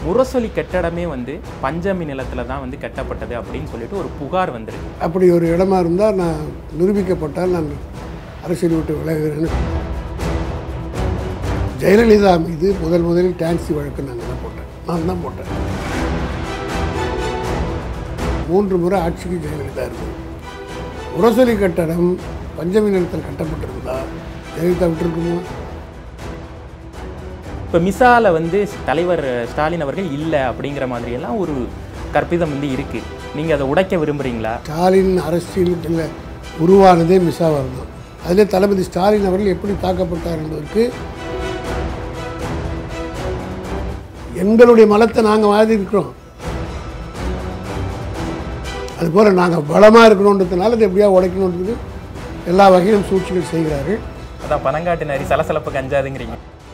முரசொலி கட்டடமே வந்து பஞ்சமி நிலத்துல தான் வந்து கட்டப்பட்டது அப்படின்னு சொல்லிட்டு ஒரு புகார் வந்திருக்கு அப்படி ஒரு இடமா இருந்தால் நான் நிரூபிக்கப்பட்டால் நான் அரசியல் விட்டு விலகுகிறேன்னு ஜெயலலிதா மீது முதல் முதலில் டான்சி வழக்கு நாங்கள் தான் போட்டேன் நான் தான் போட்டேன் மூன்று முறை ஆட்சிக்கு ஜெயலலிதா இருந்தது முரசொலி கட்டடம் பஞ்சமி நிலத்தில் கட்டப்பட்டிருந்தா ஜெயலலிதா விட்டுருக்குமா இப்போ மிசால வந்து தலைவர் ஸ்டாலின் அவர்கள் இல்லை அப்படிங்கிற மாதிரியெல்லாம் ஒரு கற்பிதம் வந்து இருக்கு நீங்க அதை உடைக்க விரும்புறீங்களா ஸ்டாலின் அரசியலில் உருவானதே மிஸ்ஸாவாக தான் அதிலே தளபதி ஸ்டாலின் அவர்கள் எப்படி தாக்கப்பட்டார் என்பதற்கு எங்களுடைய மலத்தை நாங்கள் வாதிருக்கிறோம் அதுபோல் நாங்கள் பலமாக இருக்கணுன்றதுனால அதை எப்படியா உடைக்கணுன்றது எல்லா வகையிலும் சூழ்ச்சிகள் செய்கிறார்கள் அதான் பனங்காட்டு நரி சலசலப்பு கஞ்சாதுங்கிறீங்க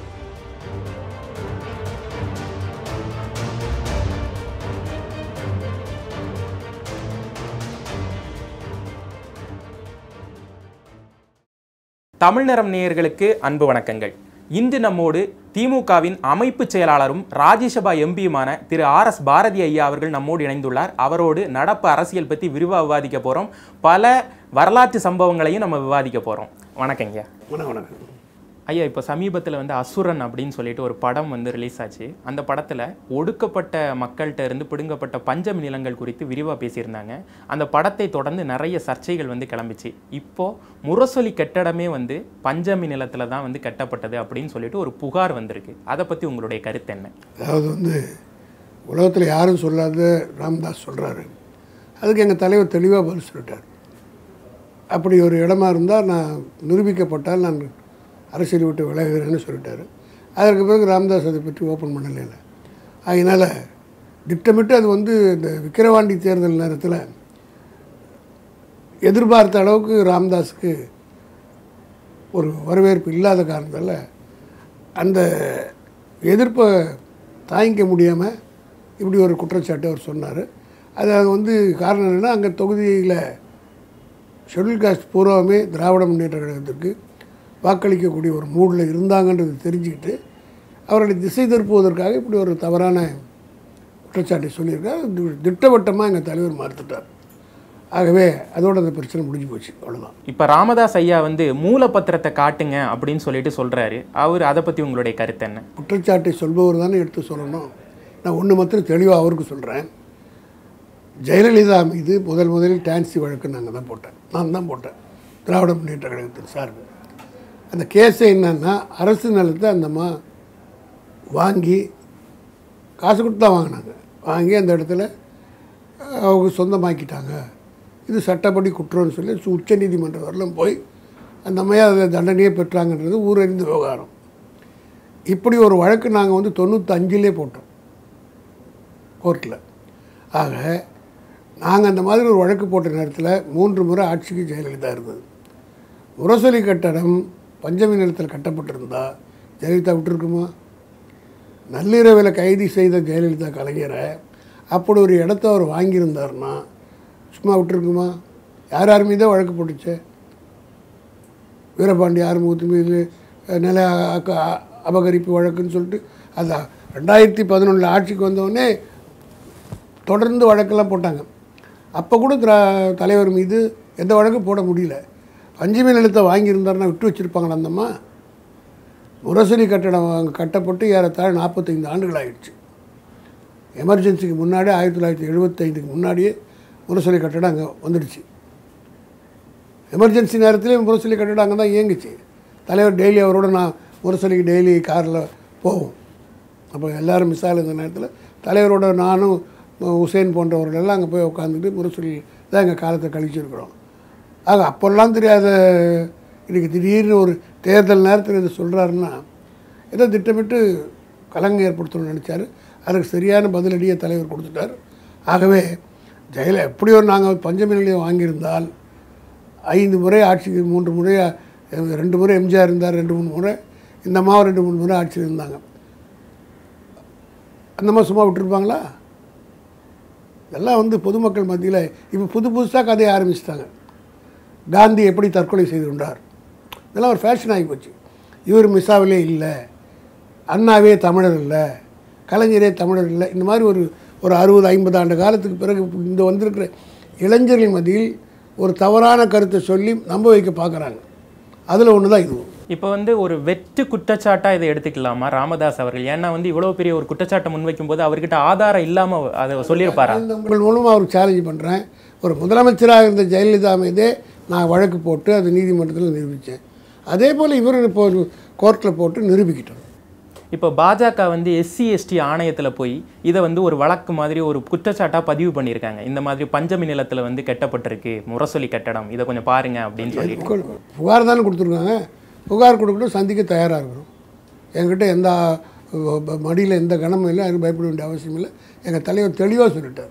தமிழ் நிறம் நேயர்களுக்கு அன்பு வணக்கங்கள் இன்று நம்மோடு திமுகவின் அமைப்பு செயலாளரும் ராஜ்யசபா எம்பியுமான திரு ஆர் எஸ் பாரதி ஐயா அவர்கள் நம்மோடு இணைந்துள்ளார் அவரோடு நடப்பு அரசியல் பற்றி விரிவாக விவாதிக்க போகிறோம் பல வரலாற்று சம்பவங்களையும் நம்ம விவாதிக்க போகிறோம் வணக்கங்க வணக்கம் வணக்கம் ஐயா இப்போ சமீபத்தில் வந்து அசுரன் அப்படின்னு சொல்லிட்டு ஒரு படம் வந்து ரிலீஸ் ஆச்சு அந்த படத்தில் ஒடுக்கப்பட்ட மக்கள்கிட்ட இருந்து பிடுங்கப்பட்ட பஞ்சமி நிலங்கள் குறித்து விரிவாக பேசியிருந்தாங்க அந்த படத்தை தொடர்ந்து நிறைய சர்ச்சைகள் வந்து கிளம்பிச்சு இப்போ முரசொலி கட்டடமே வந்து பஞ்சமி நிலத்தில் தான் வந்து கட்டப்பட்டது அப்படின்னு சொல்லிட்டு ஒரு புகார் வந்திருக்கு அதை பற்றி உங்களுடைய கருத்து என்ன அதாவது வந்து உலகத்தில் யாரும் சொல்லாத ராம்தாஸ் சொல்கிறாரு அதுக்கு எங்கள் தலைவர் தெளிவாக பதில் சொல்லிட்டார் அப்படி ஒரு இடமா இருந்தால் நான் நிரூபிக்கப்பட்டால் நான் அரசியல் விட்டு விலகுகிறேன்னு சொல்லிட்டாரு அதற்கு பிறகு ராம்தாஸ் அதை பற்றி ஓப்பன் பண்ணல அதனால் திட்டமிட்டு அது வந்து இந்த விக்கிரவாண்டி தேர்தல் நேரத்தில் எதிர்பார்த்த அளவுக்கு ராம்தாஸுக்கு ஒரு வரவேற்பு இல்லாத காரணத்தால் அந்த எதிர்ப்பை தாங்கிக்க முடியாமல் இப்படி ஒரு குற்றச்சாட்டு அவர் சொன்னார் அது அது வந்து காரணம் என்னென்னா அங்கே தொகுதியில் ஷெட்யூல் காஸ்ட் பூராவுமே திராவிட முன்னேற்ற கழகத்திற்கு வாக்களிக்கக்கூடிய ஒரு மூடில் இருந்தாங்கன்றது தெரிஞ்சுக்கிட்டு அவர்களை திசை திருப்புவதற்காக இப்படி ஒரு தவறான குற்றச்சாட்டை சொல்லியிருக்கார் அது திட்டவட்டமாக எங்கள் தலைவர் மறுத்துட்டார் ஆகவே அதோட அந்த பிரச்சனை முடிஞ்சு போச்சு அவ்வளோதான் இப்போ ராமதாஸ் ஐயா வந்து மூலப்பத்திரத்தை காட்டுங்க அப்படின்னு சொல்லிட்டு சொல்கிறாரு அவர் அதை பற்றி உங்களுடைய கருத்து என்ன குற்றச்சாட்டை சொல்பவர் தானே எடுத்து சொல்லணும் நான் ஒன்று மாத்திரம் தெளிவாக அவருக்கு சொல்கிறேன் ஜெயலலிதா மீது முதல் முதலில் டான்சி வழக்கு நாங்கள் தான் போட்டேன் நான் தான் போட்டேன் திராவிட முன்னேற்ற கழகத்தின் சார்பு அந்த கேஸை என்னன்னா அரசு நிலத்தை அந்த அம்மா வாங்கி காசு கொடுத்து தான் வாங்கினாங்க வாங்கி அந்த இடத்துல அஹ், அவங்க சொந்தமாக்கிட்டாங்க இது சட்டப்படி குற்றம்னு சொல்லி சு- உச்சநீதிமன்றம் வரலும் போய் அந்த அம்மையை அதை தண்டனையே பெற்றாங்கன்றது ஊரறிந்த விவகாரம் இப்படி ஒரு வழக்கு நாங்கள் வந்து தொண்ணூத்தஞ்சிலே போட்டோம் கோர்ட்டில் ஆக நாங்கள் அந்த மாதிரி ஒரு வழக்கு போட்ட நேரத்தில் மூன்று முறை ஆட்சிக்கு ஜெயலலிதா இருந்தது முரசொலி கட்டடம் பஞ்சமி நிலத்தில் கட்டப்பட்டிருந்தா ஜெயலலிதா விட்டுருக்குமா நள்ளிரவில் கைது செய்த ஜெயலலிதா கலைஞரை அப்படி ஒரு இடத்த அவர் வாங்கியிருந்தாருன்னா சும்மா விட்டுருக்குமா யார் யார் மீதே வழக்கு போட்டுச்சே வீரபாண்டி ஆறுமுகத்து மீது அஹ், நில அக்க- அ- அபகரிப்பு வழக்குன்னு சொல்லிட்டு அது ரெண்டாயிரத்தி பதினொன்றில் ஆட்சிக்கு வந்தவுடனே தொடர்ந்து வழக்கெல்லாம் போட்டாங்க அப்போ கூட திரா தலைவர் மீது எந்த வழக்கும் போட முடியல பஞ்சமி நிலத்தை வாங்கியிருந்தாருன்னா விட்டு வச்சுருப்பாங்களா அந்தம்மா முரசொலி கட்டடம் அங்கே கட்டப்பட்டு ஏறத்தாழ நாற்பத்தைந்து ஆண்டுகள் ஆயிடுச்சு எமர்ஜென்சிக்கு முன்னாடி ஆயிரத்தி தொள்ளாயிரத்தி எழுபத்தைந்துக்கு முன்னாடியே முரசொலி கட்டடம் அங்கே வந்துடுச்சு எமர்ஜென்சி நேரத்துலேயும் முரசொலி கட்டடம் அங்கே தான் இயங்குச்சு தலைவர் டெய்லி அவரோட நான் முரசொலிக்கு டெய்லி காரில் போவோம் அப்போ எல்லாரும் மிஸ் ஆகல இந்த நேரத்தில் தலைவரோட நானும் உசேன் போன்றவர்கள் எல்லாம் அங்கே போய் உட்காந்துட்டு முரசொலி தான் எங்கள் காலத்தை கழிச்சிருக்கிறோம் ஆக அப்போல்லாம் தெரியாத இன்றைக்கி திடீர்னு ஒரு தேர்தல் நேரத்தில் இதை சொல்கிறாருன்னா ஏதோ திட்டமிட்டு கலங்க ஏற்படுத்தணும்னு நினச்சாரு அதுக்கு சரியான பதிலடியை தலைவர் கொடுத்துட்டார் ஆகவே ஜெயல எப்படி ஒரு நாங்கள் பஞ்சமி நிலையம் வாங்கியிருந்தால் ஐந்து முறை ஆட்சிக்கு மூன்று முறை அஹ், ரெண்டு முறை எம்ஜிஆர் இருந்தார் ரெண்டு மூணு முறை இந்த அம்மா ரெண்டு மூணு முறை ஆட்சியில் இருந்தாங்க அந்த மாதிரி சும்மா விட்டுருப்பாங்களா இதெல்லாம் வந்து பொதுமக்கள் மத்தியில் இப்போ புது புதுசாக கதையை ஆரம்பிச்சிட்டாங்க காந்தி எப்படி தற்கொலை செய்து கொண்டார் இதெல்லாம் ஒரு ஃபேஷன் ஆகி போச்சு இவர் மிஸ்ஸாவிலே இல்லை அண்ணாவே தமிழர் இல்லை கலைஞரே தமிழர் இல்லை இந்த மாதிரி ஒரு ஒரு அறுபது ஐம்பது ஆண்டு காலத்துக்கு பிறகு இந்த வந்திருக்கிற இளைஞர்கள் மத்தியில் ஒரு தவறான கருத்தை சொல்லி நம்ப வைக்க பார்க்குறாங்க அதில் ஒன்று தான் இதுவும் இப்போ வந்து ஒரு வெற்று குற்றச்சாட்டா இதை எடுத்துக்கலாமா ராமதாஸ் அவர்கள் ஏன்னா வந்து இவ்வளவு பெரிய ஒரு குற்றச்சாட்டை முன்வைக்கும் போது அவர்கிட்ட ஆதாரம் இல்லாம அதை சொல்லியிருப்பாரா இந்த உங்கள் மூலமாக அவருக்கு சேலஞ்ச் பண்ணுறேன் ஒரு முதலமைச்சராக இருந்த ஜெயலலிதா மீதே நான் வழக்கு போட்டு அது நீதிமன்றத்தில் நிரூபித்தேன் அதே போல் இவர் இப்போ கோர்ட்டில் போட்டு நிரூபிக்கிட்டோம் இப்போ பாஜக வந்து எஸ்சி எஸ்டி ஆணையத்துல போய் இதை வந்து ஒரு வழக்கு மாதிரி ஒரு குற்றச்சாட்டா பதிவு பண்ணியிருக்காங்க இந்த மாதிரி பஞ்சமி நிலத்துல வந்து கட்டப்பட்டிருக்கு முரசொலி கட்டடம் இதை கொஞ்சம் பாருங்க அப்படின்னு சொல்லி புகார் புகார் தானே கொடுத்துருக்காங்க புகார் கொடுக்கட்டும் சந்திக்க தயாராக இருக்கிறோம் என்கிட்ட எந்த மடியில் எந்த கனமும் இல்லை அதுக்கு பயப்பட வேண்டிய அவசியம் இல்லை எங்கள் தலைவர் தெளிவாக சொல்லிட்டார்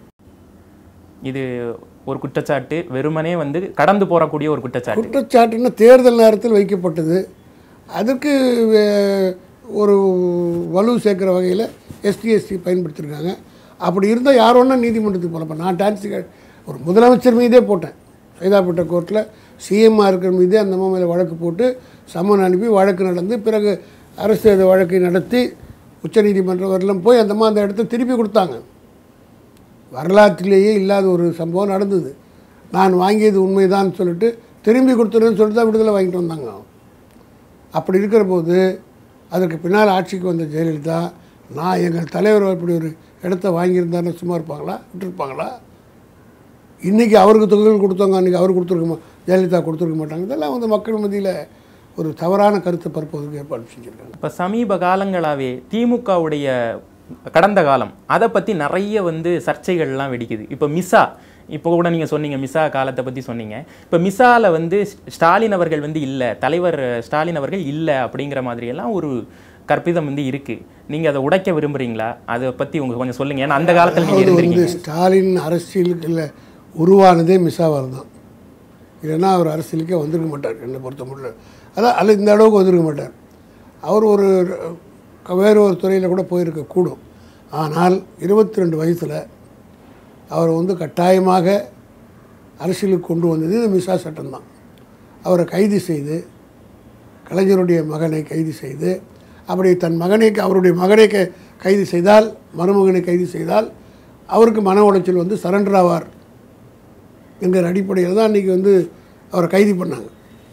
இது ஒரு குற்றச்சாட்டு வெறுமனே வந்து கடந்து போறக்கூடிய ஒரு குற்றச்சாட்டு குற்றச்சாட்டுன்னா தேர்தல் நேரத்தில் வைக்கப்பட்டது அதற்கு வே- ஒரு வலு சேர்க்குற வகையில் எஸ்டிஎஸ்டி பயன்படுத்தியிருக்காங்க அப்படி இருந்தால் யார் ஒன்றா நீதிமன்றத்துக்கு போகலாம் இப்போ நான் டான்ஸி ஒரு முதலமைச்சர் மீதே போட்டேன் சைதாப்பேட்டை கோர்ட்டில் சிஎம்மாக இருக்கிற மீதே அந்த அம்மா மேலே வழக்கு போட்டு சம்மன் அனுப்பி வழக்கு நடந்து பிறகு அரசு அந்த வழக்கை நடத்தி உச்சநீதிமன்றம் வரலாம் போய் அந்த அம்மா அந்த இடத்த திருப்பி கொடுத்தாங்க வரலாற்றிலேயே இல்லாத ஒரு சம்பவம் நடந்தது நான் வாங்கியது உண்மைதான் சொல்லிட்டு திரும்பி கொடுத்துருன்னு சொல்லிட்டு தான் விடுதலை வாங்கிட்டு வந்தாங்க அப்படி இருக்கிற போது அதற்கு பின்னால் ஆட்சிக்கு வந்த ஜெயலலிதா நான் எங்கள் தலைவர் இப்படி ஒரு இடத்த வாங்கியிருந்தாருன்னு சும்மா இருப்பாங்களா விட்டுருப்பாங்களா இன்றைக்கி அவருக்கு தொகைகள் கொடுத்தவங்க அன்றைக்கி அவர் கொடுத்துருக்க மா- ஜெயலலிதா கொடுத்துருக்க மாட்டாங்க இதெல்லாம் வந்து மக்கள் மத்தியில் ஒரு தவறான கருத்தை பரப்புவதற்கு ஏற்பாடு செஞ்சுருக்காங்க இப்போ சமீப காலங்களாவே திமுகவுடைய கடந்த காலம் அதை பற்றி நிறைய வந்து சர்ச்சைகள்லாம் வெடிக்குது இப்போ மிசா இப்போ கூட நீங்கள் சொன்னீங்க மிசா காலத்தை பற்றி சொன்னீங்க இப்போ மிசாவில் வந்து ஸ்டாலின் அவர்கள் வந்து இல்லை தலைவர் ஸ்டாலின் அவர்கள் இல்லை அப்படிங்கிற மாதிரியெல்லாம் ஒரு கற்பிதம் வந்து இருக்குது நீங்கள் அதை உடைக்க விரும்புகிறீங்களா அதை பற்றி உங்க கொஞ்சம் சொல்லுங்கள் ஏன்னா அந்த காலத்தில் நீங்கள் அதாவது இருந்திருக்கீங்க வந்து ஸ்டாலின் அரசியலுக்குள்ள உருவானதே மிஸ்ஸாவால் தான் இல்லைன்னா அவர் அரசியலுக்கே வந்திருக்க மாட்டார் என்னை பொறுத்த முடியல அதான் அல்ல இந்த அளவுக்கு வந்திருக்க மாட்டார் அவர் ஒரு வேறு ஒரு துறையில் கூட போயிருக்க கூடும் ஆனால் இருபத்தி ரெண்டு வயசில் அவர் வந்து கட்டாயமாக அரசியலுக்கு கொண்டு வந்தது இந்த மிஸ்ஸா சட்டம்தான் அவரை கைது செய்து கலைஞருடைய மகனை கைது செய்து அப்படி தன் மகனை அவருடைய மகனை க- கைது செய்தால் மருமகனை கைது செய்தால் அவருக்கு மன உளைச்சல் வந்து சரண்டர் ஆவார் என்கிற அடிப்படையில் தான் அன்றைக்கி வந்து அவரை கைது பண்ணாங்க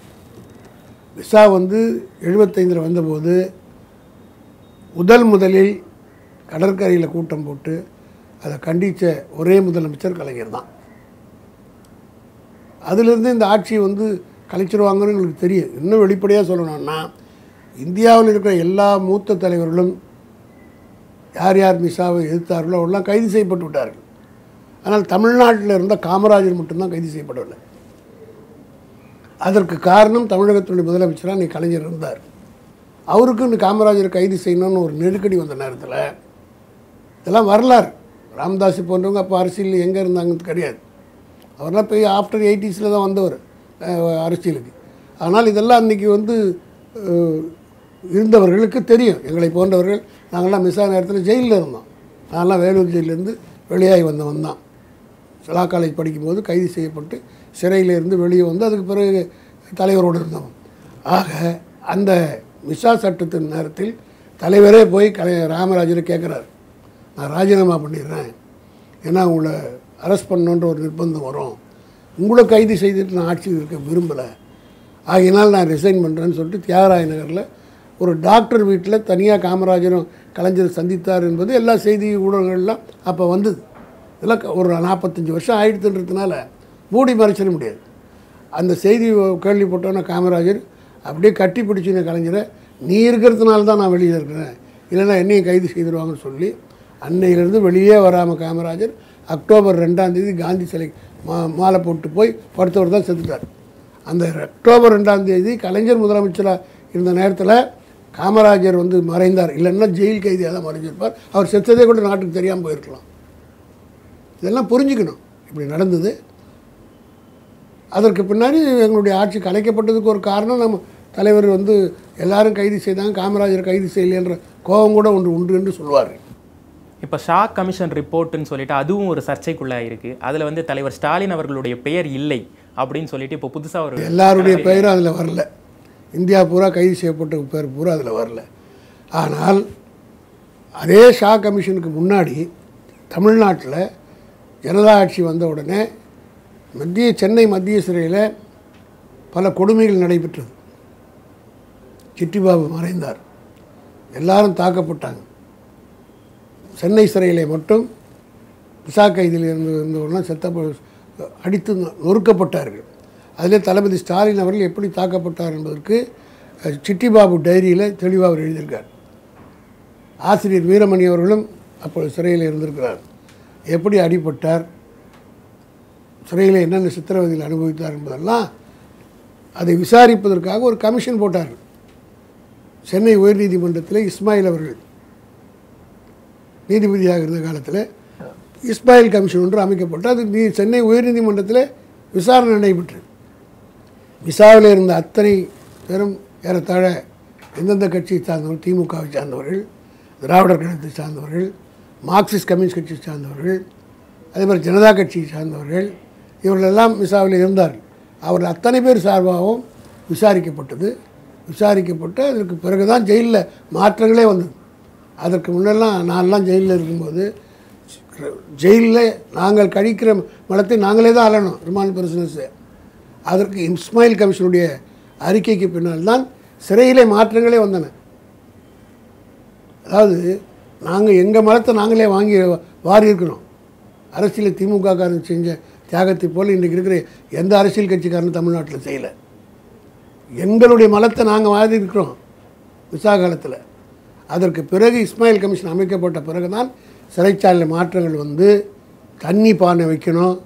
விசா வந்து எழுபத்தைந்தில் வந்தபோது முதல் முதலில் கடற்கரையில் கூட்டம் போட்டு அதை கண்டித்த ஒரே முதலமைச்சர் கலைஞர் தான் அதிலிருந்து இந்த ஆட்சியை வந்து கலைச்சிருவாங்கன்னு எங்களுக்கு தெரியும் இன்னும் வெளிப்படையாக சொல்லணும்னா இந்தியாவில் இருக்கிற எல்லா மூத்த தலைவர்களும் யார் யார் மிஸ்ஸாவை எதிர்த்தார்களோ அவரெல்லாம் கைது செய்யப்பட்டு விட்டார்கள் ஆனால் தமிழ்நாட்டில் இருந்த காமராஜர் மட்டும்தான் கைது செய்யப்படவில்லை அதற்கு காரணம் தமிழகத்தினுடைய முதலமைச்சராக நீ கலைஞர் இருந்தார் அவருக்கு இந்த காமராஜரை கைது செய்யணும்னு ஒரு நெருக்கடி வந்த நேரத்தில் இதெல்லாம் வரலாறு ராமதாஸ் போன்றவங்க அப்போ அரசியல் எங்கே இருந்தாங்கன்னு கிடையாது அவரெல்லாம் போய் ஆஃப்டர் எயிட்டிஸில் தான் வந்தவர் அஹ், அரசியலுக்கு ஆனால் இதெல்லாம் அன்றைக்கி வந்து அஹ், இருந்தவர்களுக்கு தெரியும் எங்களை போன்றவர்கள் நாங்கள்லாம் மிஸ் ஆன நேரத்தில் ஜெயிலில் இருந்தோம் நான்லாம் வேலூர் ஜெயிலிருந்து வெளியாகி வந்தவன் தான் லா காலேஜ் படிக்கும்போது கைது செய்யப்பட்டு சிறையில் இருந்து வெளியே வந்து அதுக்கு பிறகு தலைவரோடு இருந்தவன் ஆக அந்த மிசா சட்டத்தின் நேரத்தில் தலைவரே போய் கலை ராமராஜரை கேட்குறாரு நான் ராஜினாமா பண்ணிடுறேன் ஏன்னா உங்களை அரெஸ்ட் பண்ணணுன்ற ஒரு நிர்பந்தம் வரும் உங்களை கைது செய்துட்டு நான் ஆட்சியில் இருக்க விரும்பலை ஆகையினால் நான் ரிசைன் பண்ணுறேன்னு சொல்லிட்டு தியாகராய நகரில் ஒரு டாக்டர் வீட்டில் தனியாக காமராஜரும் கலைஞர் சந்தித்தார் என்பது எல்லா செய்தி ஊடகங்கள்லாம் அப்போ வந்தது இதெல்லாம் க- ஒரு நாற்பத்தஞ்சு வருஷம் ஆயிடுத்துன்றதுனால மூடி மறைச்சிட முடியாது அந்த செய்தி கேள்விப்பட்டோன்னே காமராஜர் அப்படியே கட்டி பிடிச்சின கலைஞரை நீ இருக்கிறதுனால தான் நான் வெளியே இருக்கிறேன் இல்லைன்னா என்னையும் கைது செய்திருவாங்கன்னு சொல்லி அன்னையிலேருந்து வெளியே வராமல் காமராஜர் அக்டோபர் ரெண்டாம் தேதி காந்தி சிலை மா மாலை போட்டு போய் படுத்தவர் தான் செத்துட்டார் அந்த அக்டோபர் ரெண்டாம் தேதி கலைஞர் முதலமைச்சராக இருந்த நேரத்தில் காமராஜர் வந்து மறைந்தார் இல்லைன்னா ஜெயில் கைதியாக தான் மறைஞ்சிருப்பார் அவர் செத்ததே கூட நாட்டுக்கு தெரியாமல் போயிருக்கலாம் இதெல்லாம் புரிஞ்சுக்கணும் இப்படி நடந்தது அதற்கு பின்னாடி எங்களுடைய ஆட்சி கலைக்கப்பட்டதுக்கு ஒரு காரணம் நம்ம தலைவர் வந்து எல்லாரும் கைது செய்தாங்க காமராஜர் கைது செய்யலைன்ற கோபம் கூட ஒன்று உண்டு என்று சொல்வார் இப்போ ஷா கமிஷன் ரிப்போர்ட்டுன்னு சொல்லிட்டு அதுவும் ஒரு சர்ச்சைக்குள்ளே இருக்கு அதில் வந்து தலைவர் ஸ்டாலின் அவர்களுடைய பெயர் இல்லை அப்படின்னு சொல்லிட்டு இப்போ புதுசாக ஒரு எல்லாருடைய பெயரும் அதில் வரல இந்தியா பூரா கைது செய்யப்பட்ட பேர் பூரா அதில் வரல ஆனால் அதே ஷா கமிஷனுக்கு முன்னாடி தமிழ்நாட்டில் ஜனதா ஆட்சி வந்த உடனே மத்திய சென்னை மத்திய சிறையில் பல கொடுமைகள் நடைபெற்றது சிட்டிபாபு மறைந்தார் எல்லாரும் தாக்கப்பட்டாங்க சென்னை சிறையிலே மட்டும் விசா கைதில் இருந்து இருந்தவர்கள்லாம் செத்த போ- அடித்து நொ- நொறுக்கப்பட்டார்கள் அதிலே தளபதி ஸ்டாலின் அவர்கள் எப்படி தாக்கப்பட்டார் என்பதற்கு அஹ், சிட்டிபாபு டைரியில் தெளிவாக அவர் எழுதியிருக்கார் ஆசிரியர் வீரமணி அவர்களும் அப்பொழுது சிறையில் இருந்திருக்கிறார் எப்படி அடிபட்டார் சிறையில் என்னென்ன சித்திரவதைகள் அனுபவித்தார் என்பதெல்லாம் அதை விசாரிப்பதற்காக ஒரு கமிஷன் போட்டார்கள் சென்னை உயர்நீதிமன்றத்தில் இஸ்மாயில் அவர்கள் நீதிபதியாக இருந்த காலத்தில் இஸ்மாயில் கமிஷன் ஒன்று அமைக்கப்பட்டு அது நீ சென்னை உயர்நீதிமன்றத்தில் விசாரணை நடைபெற்று விசாவில் இருந்த அத்தனை பேரும் ஏறத்தாழ எந்தெந்த கட்சியை சார்ந்தவர்கள் திமுகவை சார்ந்தவர்கள் திராவிடர் கழகத்தை சார்ந்தவர்கள் மார்க்சிஸ்ட் கம்யூனிஸ்ட் கட்சியை சார்ந்தவர்கள் அதே மாதிரி ஜனதா கட்சியை சார்ந்தவர்கள் இவர்களெல்லாம் விசாவில் இருந்தார்கள் அவர்கள் அத்தனை பேர் சார்பாகவும் விசாரிக்கப்பட்டது விசாரிக்கப்பட்டு அதற்கு பிறகு தான் ஜெயிலில் மாற்றங்களே வந்தது அதற்கு முன்னெல்லாம் நான்லாம் ஜெயிலில் இருக்கும்போது ஜெயிலில் நாங்கள் கழிக்கிற மலத்தை நாங்களே தான் அலணும் ரிமாண்ட் பர்சனஸை அதற்கு இஸ்மாயில் கமிஷனுடைய அறிக்கைக்கு பின்னால் தான் சிறையிலே மாற்றங்களே வந்தன அதாவது நாங்கள் எங்கள் மலத்தை நாங்களே வாங்கி வாரி இருக்கிறோம் அரசியல் திமுக காரன் செஞ்ச தியாகத்தை போல் இன்றைக்கி இருக்கிற எந்த அரசியல் கட்சிக்காரனும் தமிழ்நாட்டில் செய்யலை எங்களுடைய மலத்தை நாங்கள் வாரி இருக்கிறோம் விசா காலத்தில் அதற்கு பிறகு இஸ்மாயில் கமிஷன் அமைக்கப்பட்ட பிறகு தான் சிறைச்சாலையில் மாற்றங்கள் வந்து தண்ணி பானை வைக்கணும்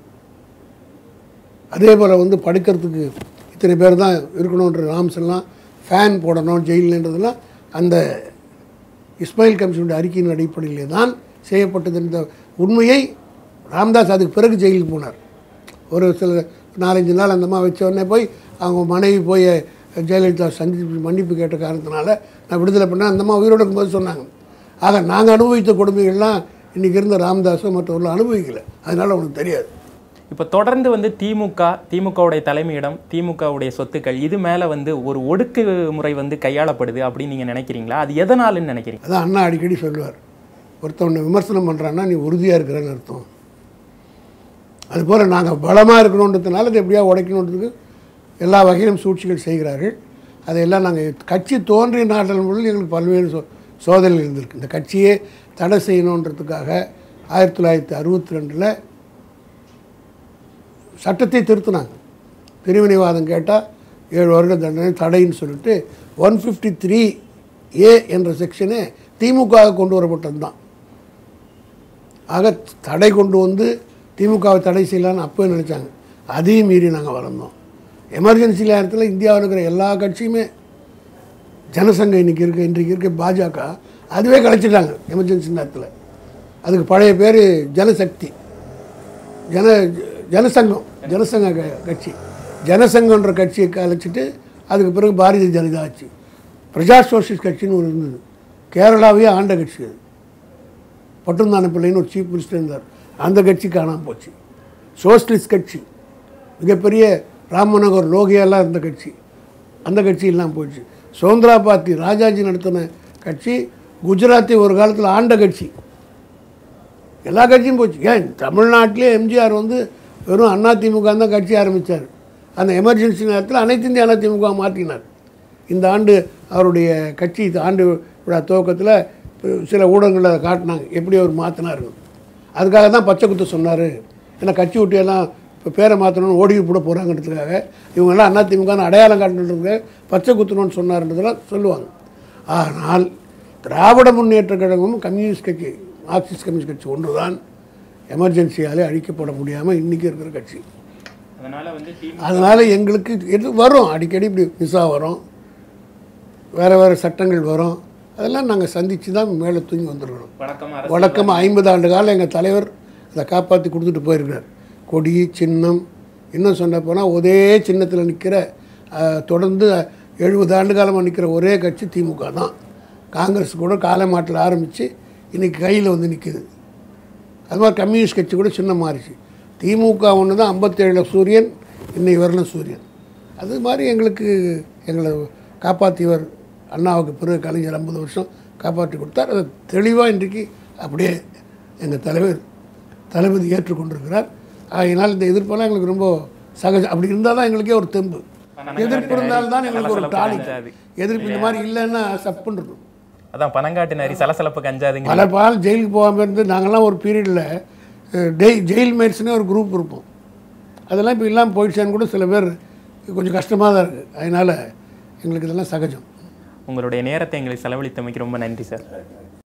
அதே போல் வந்து படுக்கிறதுக்கு இத்தனை பேர் தான் இருக்கணுன்ற நாம்ஸ் எல்லாம் ஃபேன் போடணும் ஜெயிலன்றதெல்லாம் அந்த இஸ்மாயில் கமிஷனுடைய அறிக்கையின் அடிப்படையிலே தான் செய்யப்பட்டது என்ற உண்மையை ராம்தாஸ் அதுக்கு பிறகு ஜெயிலுக்கு போனார் ஒரு சில நாலஞ்சு நாள் அந்த மாதிரி வச்ச உடனே போய் அவங்க மனைவி போய் ஜெயலலிதா சந்தித்து மன்னிப்பு கேட்ட காரணத்தினால நான் விடுதலை பண்ணேன் அந்த மாதிரி உயிரோடு இருக்கும்போது சொன்னாங்க ஆக நாங்கள் அனுபவித்த கொடுமைகள்லாம் இன்றைக்கி இருந்த ராம்தாஸோ மற்றவர்களும் அனுபவிக்கலை அதனால் அவனுக்கு தெரியாது இப்போ தொடர்ந்து வந்து திமுக திமுகவுடைய தலைமையிடம் திமுகவுடைய சொத்துக்கள் இது மேலே வந்து ஒரு ஒடுக்குமுறை வந்து கையாளப்படுது அப்படின்னு நீங்கள் நினைக்கிறீங்களா அது எதனாலுன்னு நினைக்கிறீங்க அதான் அண்ணா அடிக்கடி சொல்லுவார் ஒருத்தவனை விமர்சனம் பண்ணுறான்னா நீ உறுதியாக இருக்கிறன்னு அர்த்தம் அதுபோல் நாங்கள் பலமாக இருக்கணுன்றதுனால அதை எப்படியா உடைக்கணுன்றதுக்கு எல்லா வகையிலும் சூழ்ச்சிகள் செய்கிறார்கள் அதையெல்லாம் நாங்கள் கட்சி தோன்றிய நாட்கள் முதல் எங்களுக்கு பல்வேறு சோ சோதனைகள் இருந்திருக்கு இந்த கட்சியே தடை செய்யணுன்றதுக்காக ஆயிரத்தி தொள்ளாயிரத்தி அறுபத்தி ரெண்டில் சட்டத்தை திருத்தினாங்க பிரிவினைவாதம் கேட்டால் ஏழு வருட தண்டனை தடைன்னு சொல்லிட்டு ஒன் ஃபிஃப்டி த்ரீ ஏ என்ற செக்ஷனே திமுக கொண்டு வரப்பட்டது தான் ஆக தடை கொண்டு வந்து திமுகவை தடை செய்யலான்னு அப்போ நினச்சாங்க அதையும் மீறி நாங்கள் வளர்ந்தோம் எமர்ஜென்சி நேரத்தில் இந்தியாவில் இருக்கிற எல்லா கட்சியுமே ஜனசங்கம் இன்றைக்கி இருக்க இன்றைக்கு இருக்க பாஜக அதுவே கலைச்சிட்டாங்க எமர்ஜென்சி நேரத்தில் அதுக்கு பழைய பேர் ஜனசக்தி ஜன ஜனசங்கம் ஜனசங்க க- கட்சி ஜனசங்கன்ற கட்சியை கலைச்சிட்டு அதுக்கு பிறகு பாரதிய ஜனதா ஆட்சி பிரஜா சோஷியலிஸ்ட் கட்சின்னு ஒன்று இருந்தது கேரளாவே ஆண்ட கட்சி அது பட்டுந்தான பிள்ளைன்னு ஒரு சீஃப் மினிஸ்டர் இருந்தார் அந்த கட்சி காணாமல் போச்சு சோஷலிஸ்ட் கட்சி மிகப்பெரிய ராம் மனோகர் லோகியாலாம் இருந்த கட்சி அந்த கட்சி எல்லாம் போச்சு சுதந்திரா பார்ட்டி ராஜாஜி நடத்தின கட்சி குஜராத்தை ஒரு காலத்தில் ஆண்ட கட்சி எல்லா கட்சியும் போச்சு ஏன் தமிழ்நாட்டிலே எம்ஜிஆர் வந்து வெறும் அதிமுக தான் கட்சி ஆரம்பித்தார் அந்த எமர்ஜென்சி நேரத்தில் அனைத்து இந்திய அதிமுக மாற்றினார் இந்த ஆண்டு அவருடைய கட்சி இந்த ஆண்டு விழா துவக்கத்தில் சில ஊடகங்களில் அதை காட்டினாங்க எப்படி அவர் மாற்றினாருன்னு அதுக்காக தான் பச்சை குத்து சொன்னார் ஏன்னா கட்சி விட்டியெல்லாம் இப்போ பேரை மாற்றணும்னு ஓடி போட போகிறாங்கிறதுக்காக இவங்கெல்லாம் அதிமுக அடையாளம் காட்டணுன்றதுக்காக பச்சை குத்தணும்னு சொன்னார்ன்றதெல்லாம் சொல்லுவாங்க ஆனால் திராவிட முன்னேற்ற கழகமும் கம்யூனிஸ்ட் கட்சி மார்க்சிஸ்ட் கம்யூனிஸ்ட் கட்சி ஒன்று தான் எமர்ஜென்சியாலே அழிக்கப்பட முடியாமல் இன்றைக்கி இருக்கிற கட்சி அதனால வந்து அதனால் எங்களுக்கு எது வரும் அடிக்கடி இப்படி மிஸ்ஸா வரும் வேறு வேறு சட்டங்கள் வரும் அதெல்லாம் நாங்கள் சந்தித்து தான் மேலே தூங்கி வந்துருக்கணும் வழக்கமாக வழக்கமாக ஐம்பது ஆண்டு காலம் எங்கள் தலைவர் அதை காப்பாற்றி கொடுத்துட்டு போயிருக்கிறார் கொடி சின்னம் இன்னும் சொன்ன போனால் ஒரே சின்னத்தில் நிற்கிற அஹ், தொடர்ந்து எழுபது ஆண்டு காலமாக நிற்கிற ஒரே கட்சி திமுக தான் காங்கிரஸ் கூட காலமாட்டில் ஆரம்பித்து இன்றைக்கி கையில் வந்து நிற்கிது அது மாதிரி கம்யூனிஸ்ட் கட்சி கூட சின்னம் மாறிச்சு திமுக ஒன்று தான் ஐம்பத்தேழில் சூரியன் இன்னைக்கு வரலும் சூரியன் அது மாதிரி எங்களுக்கு எங்களை காப்பாற்றியவர் அண்ணாவுக்கு பிறகு கலைஞர் ஐம்பது வருஷம் காப்பாற்றி கொடுத்தார் அதை தெளிவாக இன்றைக்கு அப்படியே எங்கள் தலைவர் தளபதி ஏற்றுக்கொண்டிருக்கிறார் ஆகையினால் இந்த எதிர்ப்பெல்லாம் எங்களுக்கு ரொம்ப சகஜம் அப்படி இருந்தால் தான் எங்களுக்கே ஒரு தெம்பு எதிர்ப்பு இருந்தால் தான் எங்களுக்கு ஒரு டானிக் எதிர்ப்பு இந்த மாதிரி இல்லைன்னா சப்புன்னு இருக்கும் அதான் பனங்காட்டு நரி சலசலப்பு கஞ்சாதுங்க பல பால் ஜெயிலுக்கு போகாமல் இருந்து நாங்கள்லாம் ஒரு பீரியடில் டெய் ஜெயில் மேட்ஸ்னே ஒரு குரூப் இருப்போம் அதெல்லாம் இப்போ இல்லாமல் போயிடுச்சான்னு கூட சில பேர் கொஞ்சம் கஷ்டமாக தான் இருக்குது அதனால் எங்களுக்கு இதெல்லாம் சகஜம் உங்களுடைய நேரத்தை எங்களுக்கு செலவழித்தமைக்கு ரொம்ப நன்றி சார்